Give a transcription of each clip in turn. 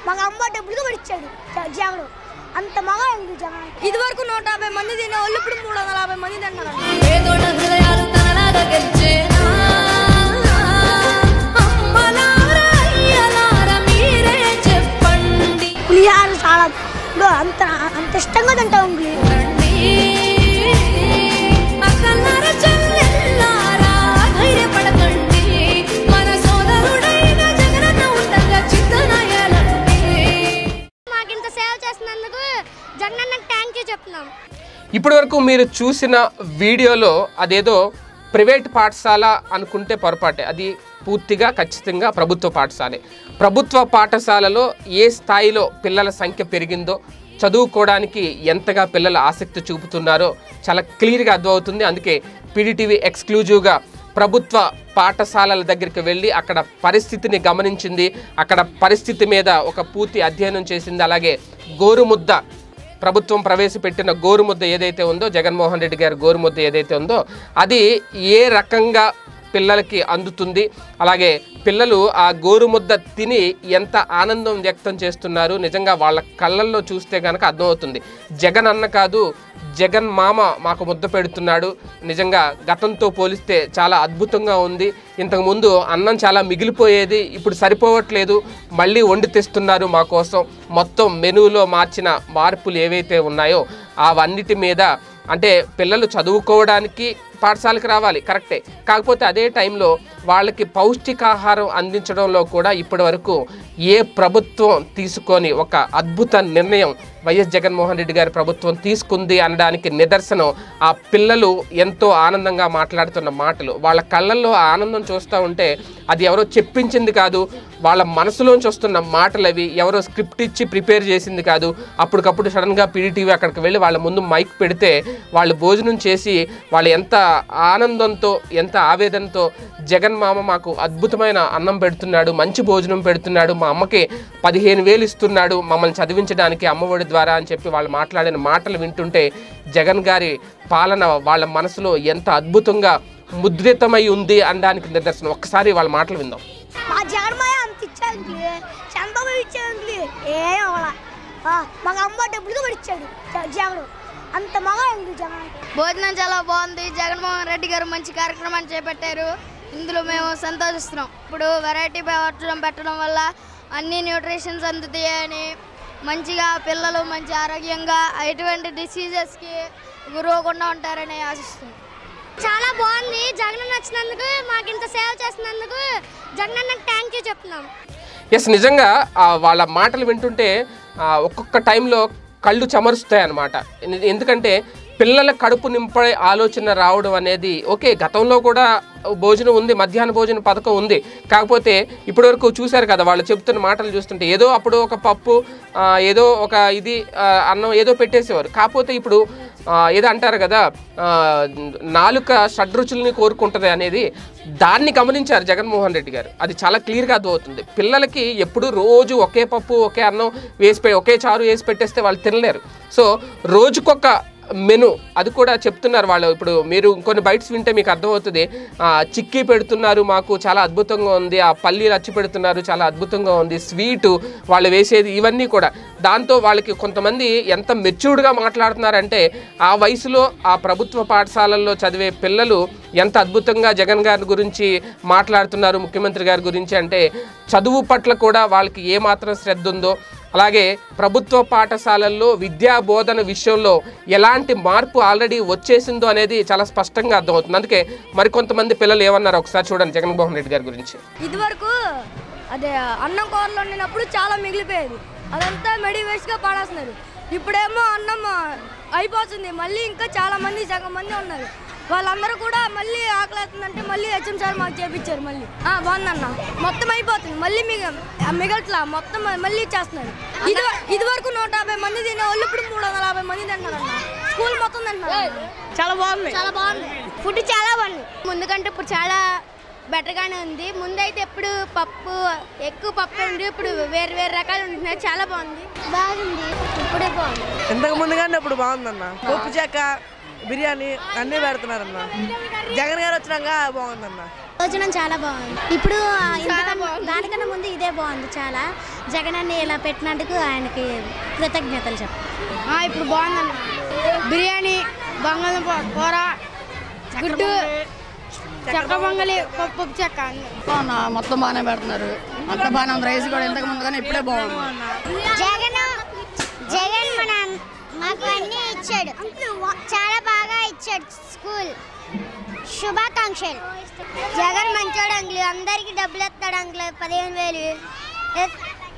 మాకు అమ్మ డబ్బులు కూడా ఇచ్చాడు జ- జగన్ అంత మగ ఉంది జగన్ ఇది వరకు నూట యాభై మంది తినే వాళ్ళు ఇప్పుడు మూడు వందల యాభై మంది తింటున్నారు పేదోళ్ళ హృదయాలు తనలాగా గెలిచేనా అమ్మలారా అయ్యలారా మీరే చెప్పండి పులిహార చాలా ఇదిగో అంత అంత ఇష్టంగా తింటాం పులి రండి అక్కలారా చెల్లెల్లారా ధైర్యపడకండి మన సోదరుడైన జగనన్న ఉండగా చిత్తనయలండి మాకింత సేవ చేసినందుకు జగన్ థ్యాంక్ యూ చెప్తున్నాం ఇప్పటి వరకు మీరు చూసిన వీడియోలో అదేదో ప్రైవేట్ పాఠశాల అనుకుంటే పొరపాటే అది పూర్తిగా ఖచ్చితంగా ప్రభుత్వ పాఠశాలే ప్రభుత్వ పాఠశాలలో ఏ స్థాయిలో పిల్లల సంఖ్య పెరిగిందో చదువుకోవడానికి ఎంతగా పిల్లలు ఆసక్తి చూపుతున్నారో చాలా క్లియర్గా అర్థమవుతుంది అందుకే పీడిటీవీ ఎక్స్క్లూజివ్గా ప్రభుత్వ పాఠశాలల దగ్గరికి వెళ్ళి అక్కడ పరిస్థితిని గమనించింది అక్కడ పరిస్థితి మీద ఒక పూర్తి అధ్యయనం చేసింది అలాగే గోరుముద్ద ప్రభుత్వం ప్రవేశపెట్టిన గోరుముద్ద ఏదైతే ఉందో జగన్మోహన్ రెడ్డి గారి గోరుముద్ద ఏదైతే ఉందో అది ఏ రకంగా పిల్లలకి అందుతుంది అలాగే పిల్లలు ఆ గోరుముద్ద తిని ఎంత ఆనందం వ్యక్తం చేస్తున్నారు నిజంగా వాళ్ళ కళ్ళల్లో చూస్తే కనుక అర్థమవుతుంది జగన్ అన్న కాదు జగన్ మామ మాకు ముద్ద పెడుతున్నాడు నిజంగా గతంతో పోలిస్తే చాలా అద్భుతంగా ఉంది ఇంతకుముందు అన్నం చాలా మిగిలిపోయేది ఇప్పుడు సరిపోవట్లేదు మళ్ళీ వండి తెస్తున్నారు మా కోసం మొత్తం మెనూలో మార్చిన మార్పులు ఏవైతే ఉన్నాయో అవన్నిటి మీద అంటే పిల్లలు చదువుకోవడానికి పాఠశాలకు రావాలి కరెక్టే కాకపోతే అదే టైంలో వాళ్ళకి పౌష్టికాహారం అందించడంలో కూడా ఇప్పటి వరకు ఏ ప్రభుత్వం తీసుకొని ఒక అద్భుత నిర్ణయం వైఎస్ జగన్మోహన్ రెడ్డి గారి ప్రభుత్వం తీసుకుంది అనడానికి నిదర్శనం ఆ పిల్లలు ఎంతో ఆనందంగా మాట్లాడుతున్న మాటలు వాళ్ళ కళ్ళల్లో ఆ ఆనందం చూస్తూ ఉంటే అది ఎవరో చెప్పించింది కాదు వాళ్ళ మనసులోంచి వస్తున్న మాటలు అవి ఎవరో స్క్రిప్ట్ ఇచ్చి ప్రిపేర్ చేసింది కాదు అప్పటికప్పుడు సడన్గా పీడీటీవీ అక్కడికి వెళ్ళి వాళ్ళ ముందు మైక్ పెడితే వాళ్ళు భోజనం చేసి వాళ్ళు ఎంత ఆనందంతో ఎంత ఆవేదనతో జగన్ మామ మాకు అద్భుతమైన అన్నం పెడుతున్నాడు మంచి భోజనం పెడుతున్నాడు మా అమ్మకి పదిహేను వేలు ఇస్తున్నాడు మమ్మల్ని చదివించడానికి అమ్మఒడి ద్వారా అని చెప్పి వాళ్ళు మాట్లాడిన మాటలు వింటుంటే జగన్ గారి పాలన వాళ్ళ మనసులో ఎంత అద్భుతంగా ముద్రితమై ఉంది అనడానికి నిదర్శనం ఒక్కసారి వాళ్ళ మాటలు విందాం మా జగన్మాయ అంత ఇచ్చాడు చంద్రబాబు ఇచ్చాడు ఏం అవలా మాకు అమ్మ డబ్బులు కూడా ఇచ్చాడు జ- జగన్ అంత మగ ఉంది జగన్ భోజనం చాలా బాగుంది జగన్మోహన్ రెడ్డి గారు మంచి కార్యక్రమాన్ని చేపట్టారు ఇందులో మేము సంతోషిస్తున్నాం ఇప్పుడు వెరైటీ భోజనం పెట్టడం వల్ల అన్ని న్యూట్రిషన్స్ అందుతాయని మంచిగా పిల్లలు మంచి ఆరోగ్యంగా ఎటువంటి డిసీజెస్కి గురవకుండా ఉంటారని ఆశిస్తున్నాం చాలా బాగుంది జగన్ నచ్చినందుకు మాకు ఇంత సేవ చేసినందుకు జగన్ థ్యాంక్ యూ చెప్తున్నాం ఎస్ నిజంగా ఆ, వాళ్ళ మాటలు వింటుంటే ఆ, ఒక్కొక్క టైంలో కళ్ళు చెమరుస్తాయి అన్నమాట ఎందు- ఎందుకంటే పిల్లల కడుపు నింపే ఆలోచన రావడం అనేది ఓకే గతంలో కూడా భోజనం ఉంది మధ్యాహ్న భోజన పథకం ఉంది కాకపోతే ఇప్పటివరకు చూశారు కదా వాళ్ళు చెప్తున్న మాటలు చూస్తుంటే ఏదో అప్పుడు ఒక పప్పు ఆ, ఏదో ఒక ఇది ఆ, అన్నం ఏదో పెట్టేసేవారు కాకపోతే ఇప్పుడు ఆ, ఏదో అంటారు కదా ఆ, నాలుక షడ్రుచుల్ని కోరుకుంటుంది అనేది దాన్ని గమనించారు జగన్మోహన్ రెడ్డి గారు అది చాలా క్లియర్గా అర్థమవుతుంది పిల్లలకి ఎప్పుడు రోజు ఒకే పప్పు ఒకే అన్నం వేసి పె- ఒకే చారు వేసి పెట్టేస్తే వాళ్ళు తినలేరు సో రోజుకొక మెను అది కూడా చెప్తున్నారు వాళ్ళు ఇప్పుడు మీరు కొన్ని బైట్స్ వింటే మీకు అర్థమవుతుంది ఆ, చిక్కీ పెడుతున్నారు మాకు చాలా అద్భుతంగా ఉంది ఆ పల్లీలు అచ్చి పెడుతున్నారు చాలా అద్భుతంగా ఉంది స్వీటు వాళ్ళు వేసేది ఇవన్నీ కూడా దాంతో వాళ్ళకి కొంతమంది ఎంత మెచ్యూర్డ్గా మాట్లాడుతున్నారంటే ఆ వయసులో ఆ ప్రభుత్వ పాఠశాలల్లో చదివే పిల్లలు ఎంత అద్భుతంగా జగన్ గారి గురించి మాట్లాడుతున్నారు ముఖ్యమంత్రి గారి గురించి అంటే చదువు పట్ల కూడా వాళ్ళకి ఏమాత్రం శ్రద్ధ ఉందో అలాగే ప్రభుత్వ పాఠశాలల్లో విద్యా బోధన విషయంలో ఎలాంటి మార్పు ఆల్రెడీ వచ్చేసిందో అనేది చాలా స్పష్టంగా అర్థమవుతుంది అందుకే మరికొంతమంది పిల్లలు ఏమన్నారు ఒకసారి చూడండి జగన్మోహన్ రెడ్డి గారి గురించి ఇదివరకు అదే అన్నం కూరలు వండినప్పుడు చాలా మిగిలిపోయేది అదంతా మెడి వేస్ట్గా పాడేస్తున్నారు ఇప్పుడేమో అన్నం అయిపోతుంది మళ్ళీ ఇంకా చాలా మంది సగం మంది ఉన్నారు వాళ్ళందరూ కూడా మళ్ళీ ఆకలేస్తుందంటే మళ్ళీ హెచ్ఎం సార్ మాకు చేపించారు మళ్ళీ ఆ, బాగుందన్న మొత్తం అయిపోతుంది మళ్ళీ మిగ మిగట్లా మొత్తం మళ్ళీ ఇచ్చేస్తున్నారు ఇది ఇది వరకు నూట యాభై మంది తినే వాళ్ళు ఇప్పుడు మూడు వందల యాభై మంది తింటున్నారన్న స్కూల్ మొత్తం తింటున్నారు చాలా బాగుంది చాలా బాగుంది ఫుడ్ చాలా బాగుంది ముందుకంటే ఇప్పుడు చాలా బెటర్గానే ఉంది ముందైతే ఎప్పుడు పప్పు ఎక్కువ పప్పు ఉండి ఇప్పుడు వేరు వేరు రకాలు ఉంటున్నాయి చాలా బాగుంది బాగుంది ఇప్పుడే బాగుంది ఇంతకు ముందు కానీ ఇప్పుడు బాగుందన్న పప్పు చెక్క బిర్యానీ అన్నీ పెడుతున్నారన్న జగన్ గారు వచ్చినాక బాగుందన్న భోజనం చాలా బాగుంది ఇప్పుడు ఆ, ఇంతకన్నా- దానికన్నా ముందు ఇదే బాగుంది చాలా జగనన్న ఇలా పెట్టినందుకు ఆయనకి కృతజ్ఞతలు చెప్పాలి ఇప్పుడు బాగుందన్న బిర్యానీ బంగాళ కూర గుడ్డు చెక్క పొంగలి పప్పు చెక్క అవునా మొత్తం బాగానే పెడుతున్నారు అంత బాగానే ఉంది రైస్ కూడా ఇంతకు ముందు కానీ ఇప్పుడే బాగుంది జగన్ జగన్ మన మాకు అన్ని ఇచ్చాడు చాలా బాగా ఇచ్చాడు స్కూల్ శుభాకాంక్షలు జగన్ మంచోడు అంకులు అందరికి డబ్బులు ఇస్తాడు అంకులు పదిహేను వేలు ఎస్.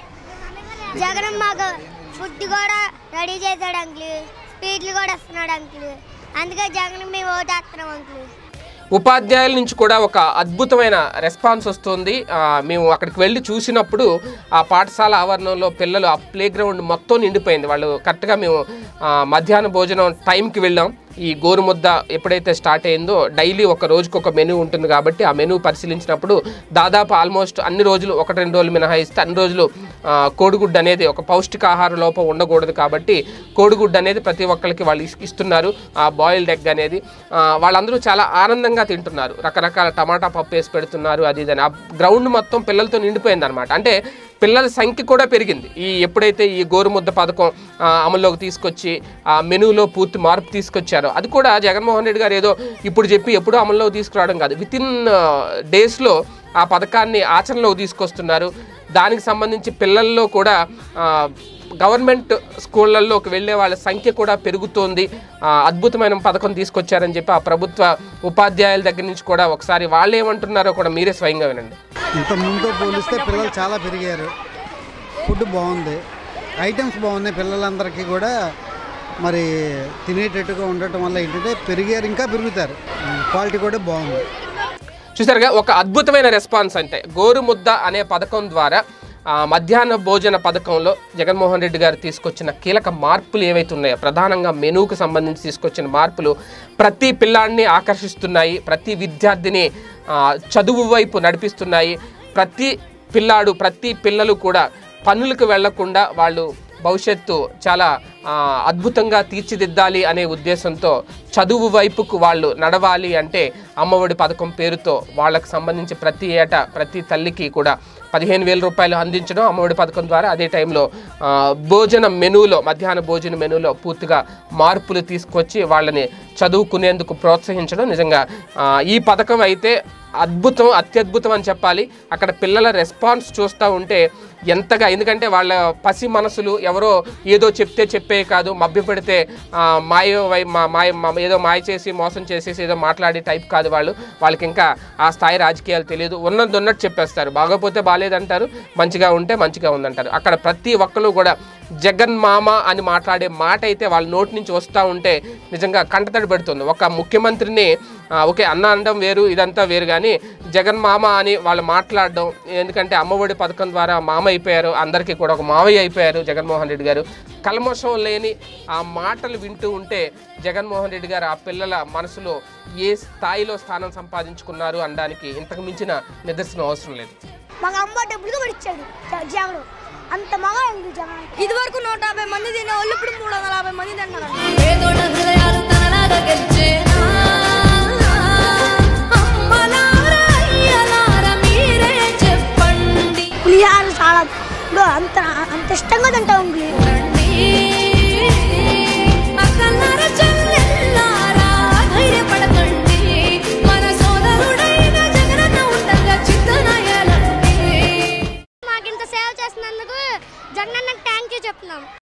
జగన్ మాకు ఫుడ్ కూడా రెడీ చేశాడు అంకులు స్వీట్లు కూడా ఇస్తున్నాడు అంకులు అందుకే జగన్ మేము ఓటేస్తున్నాం అంకులు ఉపాధ్యాయుల నుంచి కూడా ఒక అద్భుతమైన రెస్పాన్స్ వస్తుంది ఆ, మేము అక్కడికి వెళ్ళి చూసినప్పుడు ఆ పాఠశాల ఆవరణంలో పిల్లలు ఆ ప్లే గ్రౌండ్ మొత్తం నిండిపోయింది వాళ్ళు కరెక్ట్గా మేము ఆ, మధ్యాహ్న భోజనం టైంకి వెళ్ళాం ఈ గోరుముద్ద ఎప్పుడైతే స్టార్ట్ అయిందో డైలీ ఒక రోజుకి ఒక మెనూ ఉంటుంది కాబట్టి ఆ మెనూ పరిశీలించినప్పుడు దాదాపు ఆల్మోస్ట్ అన్ని రోజులు ఒకటి రెండు రోజులు మినహాయిస్తే అన్ని రోజులు ఆ, కోడిగుడ్డు అనేది ఒక పౌష్టికాహార లోపం ఉండకూడదు కాబట్టి కోడిగుడ్డు అనేది ప్రతి ఒక్కరికి వాళ్ళు ఇస్- ఇస్తున్నారు ఆ బాయిల్డ్ ఎగ్ అనేది ఆ, వాళ్ళందరూ చాలా ఆనందంగా తింటున్నారు రకరకాల టమాటా పప్పు వేసి పెడుతున్నారు అది ఇది అని ఆ గ్రౌండ్ మొత్తం పిల్లలతో నిండిపోయింది అనమాట అంటే పిల్లల సంఖ్య కూడా పెరిగింది ఈ ఎప్పుడైతే ఈ గోరుముద్ద పథకం ఆ, అమల్లోకి తీసుకొచ్చి ఆ మెనూలో పూర్తి మార్పు తీసుకొచ్చారో అది కూడా జగన్మోహన్ రెడ్డి గారు ఏదో ఇప్పుడు చెప్పి ఎప్పుడూ అమల్లోకి తీసుకురావడం కాదు విత్ ఇన్ డేస్లో ఆ పథకాన్ని ఆచరణలోకి తీసుకొస్తున్నారు దానికి సంబంధించి పిల్లల్లో కూడా ఆ, గవర్నమెంట్ స్కూళ్ళల్లోకి వెళ్ళే వాళ్ళ సంఖ్య కూడా పెరుగుతోంది ఆ, అద్భుతమైన పథకం తీసుకొచ్చారని చెప్పి ఆ ప్రభుత్వ ఉపాధ్యాయుల దగ్గర నుంచి కూడా ఒకసారి వాళ్ళు ఏమంటున్నారో కూడా మీరే స్వయంగా వినండి ఇంత ముందు పోలిస్తే పిల్లలు చాలా పెరిగారు ఫుడ్ బాగుంది ఐటమ్స్ బాగున్నాయి పిల్లలందరికీ కూడా మరి తినేటట్టుగా ఉండటం వల్ల ఏంటంటే పెరిగారు ఇంకా పెరుగుతారు క్వాలిటీ కూడా బాగుంది చూసారుగా ఒక అద్భుతమైన రెస్పాన్స్ అంటే గోరుముద్ద అనే పథకం ద్వారా ఆ, మధ్యాహ్న భోజన పథకంలో జగన్మోహన్ రెడ్డి గారు తీసుకొచ్చిన కీలక మార్పులు ఏవైతే ఉన్నాయో ప్రధానంగా మెనూకు సంబంధించి తీసుకొచ్చిన మార్పులు ప్రతి పిల్లాడిని ఆకర్షిస్తున్నాయి ప్రతి విద్యార్థిని ఆ, చదువు వైపు నడిపిస్తున్నాయి ప్రతి పిల్లాడు ప్రతి పిల్లలు కూడా పనులకు వెళ్లకుండా వాళ్ళు భవిష్యత్తు చాలా ఆ, అద్భుతంగా తీర్చిదిద్దాలి అనే ఉద్దేశంతో చదువు వైపుకు వాళ్ళు నడవాలి అంటే అమ్మఒడి పథకం పేరుతో వాళ్ళకు సంబంధించి ప్రతి ఏటా ప్రతి తల్లికి కూడా పదిహేను వేల రూపాయలు అందించడం అమ్మఒడి పథకం ద్వారా అదే టైంలో ఆ, భోజన మెనూలో మధ్యాహ్న భోజన మెనూలో పూర్తిగా మార్పులు తీసుకొచ్చి వాళ్ళని చదువుకునేందుకు ప్రోత్సహించడం నిజంగా ఆ, ఈ పథకం అయితే అద్భుతం అత్యద్భుతం అని చెప్పాలి అక్కడ పిల్లల రెస్పాన్స్ చూస్తూ ఉంటే ఎంతగా ఎందుకంటే వాళ్ళ పసి మనసులు ఎవరో ఏదో చెప్తే చెప్పే కాదు మభ్యపెడితే ఆ, మాయ వై- మా- మాయ మా- ఏదో మాయ చేసి మోసం చేసేసి ఏదో మాట్లాడే టైప్ కాదు వాళ్ళు వాళ్ళకి ఇంకా ఆ స్థాయి రాజకీయాలు తెలియదు ఉన్నది ఉన్నట్టు చెప్పేస్తారు బాగోపోతే బాగాలేదంటారు మంచిగా ఉంటే మంచిగా ఉందంటారు అక్కడ ప్రతి ఒక్కరు కూడా జగన్ మామ అని మాట్లాడే మాట అయితే వాళ్ళ నోటి నుంచి వస్తూ ఉంటే నిజంగా కంటతడి పెడుతుంది ఒక ముఖ్యమంత్రిని ఆ, ఓకే అన్న అనడం వేరు ఇదంతా వేరు కానీ జగన్ మామ అని వాళ్ళు మాట్లాడడం ఎందుకంటే అమ్మఒడి పథకం ద్వారా మామ అయిపోయారు అందరికీ కూడా ఒక మావయ్య అయిపోయారు జగన్మోహన్ రెడ్డి గారు కల్మషం లేని ఆ మాటలు వింటూ ఉంటే జగన్మోహన్ రెడ్డి గారు ఆ పిల్లల మనసులో ఏ స్థాయిలో స్థానం సంపాదించుకున్నారు అనడానికి ఇంతకు మించిన నిదర్శనం అవసరం లేదు మాకు అమ్మ డబ్బులుగా పడిచ్చాడు జగన్ అంత మగా ఉంది జగన్ ఇది వరకు నూట యాభై మంది తినే వాళ్ళు ఇప్పుడు మూడు వందల యాభై మంది తింటున్నారు పేదోడ హృదయాలు తనలాగా గెలిచేనా అమ్మలారా అయ్యలారా మీరే చెప్పండి పులిహార చాలా అంత అంత ఇష్టంగా తింటాం రండి అక్కలారా చెల్లెల్లారా ధైర్యపడకండి మన సోదరుడైన జగనన్న ఉండగా చింతనయలండి మాకు ఇంత సేవ చేసినందుకు జగనన్నకి థ్యాంక్ యూ చెప్తున్నాం